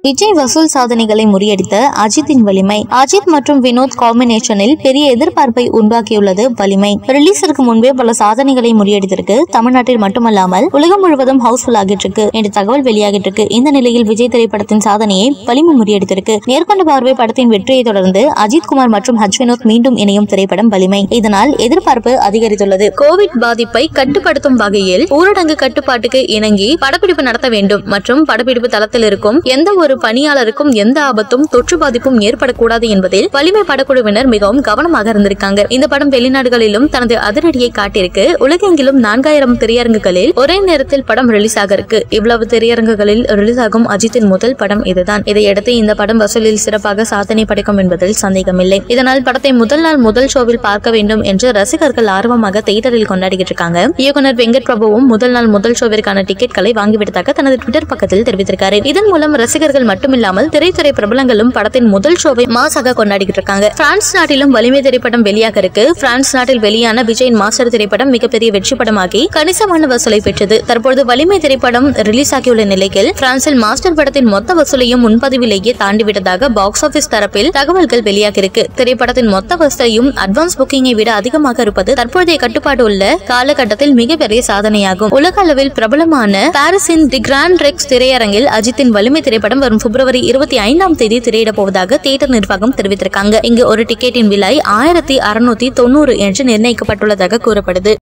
விஜய் வசூல் சாதனைகளை முறியடித்த அஜித்தின் வலிமை அஜித் மற்றும் வினோத் காம்பினேஷனில் பெரிய எதிர்பார்ப்பை உண்டாக்கியுள்ளது வலிமை ரிலீஸிற்கு முன்பே பல சாதனைகளை முறியடித்திருக்கு தமிழ்நாட்டில் மட்டுமல்லாமல் உலகம் முழுவதும் ஹவுஸ்ஃபுல் ஆகிட்டு இருக்கு என்ற தகவல் வெளியாகிட்டு இருக்கு இந்த நிலையில் விஜய் திரைப்படத்தின் சாதனையை வலிமை முறியடித்திருக்கு நேர்கொண்ட பார்வை படத்தின் வெற்றியை தொடர்ந்து அஜித் குமார் மற்றும் ஹஜ் வினோத் மீண்டும் இணையும் திரைப்படம் வலிமை இதனால் எதிர்பார்ப்பு அதிகரித்துள்ளது கோவிட் பாதிப்பை கட்டுப்படுத்தும் வகையில் ஊரடங்கு கட்டுப்பாட்டுக்கு இணங்கி படப்பிடிப்பு நடத்த வேண்டும் மற்றும் படப்பிடிப்பு தளத்தில் இருக்கும் எந்த ஒரு பணியாளருக்கும் எந்த ஆபத்தும் தொற்று பாதிப்பும் ஏற்படக்கூடாது என்பதில் வலிமை படக்குழுவினர் மிகவும் கவனமாக இருந்திருக்காங்க இந்த படம் வெளிநாடுகளிலும் தனது அதிரடியை காட்டியிருக்கு உலகெங்கிலும் நான்காயிரம் திரையரங்குகளில் ஒரே நேரத்தில் படம் ரிலீஸ் ஆக இருக்கு இவ்வளவு திரையரங்குகளில் ரிலீஸ் ஆகும் அஜித்தின் முதல் படம் இதுதான் இதையடுத்து இந்த படம் வசூலில் சிறப்பாக சாதனை படைக்கும் என்பதில் சந்தேகமில்லை இதனால் படத்தை முதல் நாள் முதல் ஷோவில் பார்க்க வேண்டும் என்று ரசிகர்கள் ஆர்வமாக தியேட்டரில் கொண்டாடிக்கிட்டு இருக்காங்க இயக்குனர் வெங்கட் பிரபுவும் முதல் நாள் முதல் ஷோவிற்கான டிக்கெட்களை வாங்கிவிட்டதாக தனது ட்விட்டர் பக்கத்தில் தெரிவித்திருக்காரு இதன் மூலம் ரசிகர்கள் மட்டுமில்லாமல் திரைத்துறை பிரபலங்களும் படத்தின் முதல் ஷோவை மாசாக கொண்டாடிக்கிட்டு இருக்காங்க பிரான்ஸ் நாட்டிலும் வலிமை திரைப்படம் வெளியாக இருக்கு பிரான்ஸ் நாட்டில் வெளியான விஜயின் மாஸ்டர் திரைப்படம் மிகப்பெரிய வெற்றி படமாகி கணிசமான வசூலை பெற்றது தற்பொழுது வலிமை திரைப்படம் ரிலீஸ் ஆகியுள்ள நிலையில் பிரான்சில் மாஸ்டர் படத்தின் மொத்த வசூலையும் முன்பதிவிலேயே தாண்டிவிட்டதாக பாக்ஸ் ஆபீஸ் தரப்பில் தகவல்கள் வெளியாகிருக்கு திரைப்படத்தின் மொத்த வசூலையும் அட்வான்ஸ் புக்கிங்கை விட அதிகமாக இருப்பது தற்போதைய கட்டுப்பாடு உள்ள காலகட்டத்தில் மிகப்பெரிய சாதனையாகும் உலக அளவில் பிரபலமான பாரிஸின் தி கிராண்ட் ரெக்ஸ் திரையரங்கில் அஜித்தின் வலிமை திரைப்படம் வரும் பிப்ரவரி இருபத்தி ஐந்தாம் தேதி திரையிடப் போவதாக தியேட்டர் நிர்வாகம் தெரிவித்திருக்காங்க இங்கு ஒரு டிக்கெட்டின் விலை ஆயிரத்தி அறுநூத்தி தொண்ணூறு என்று நிர்ணயிக்கப்பட்டுள்ளதாக கூறப்படுது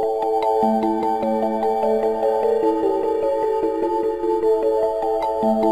thank you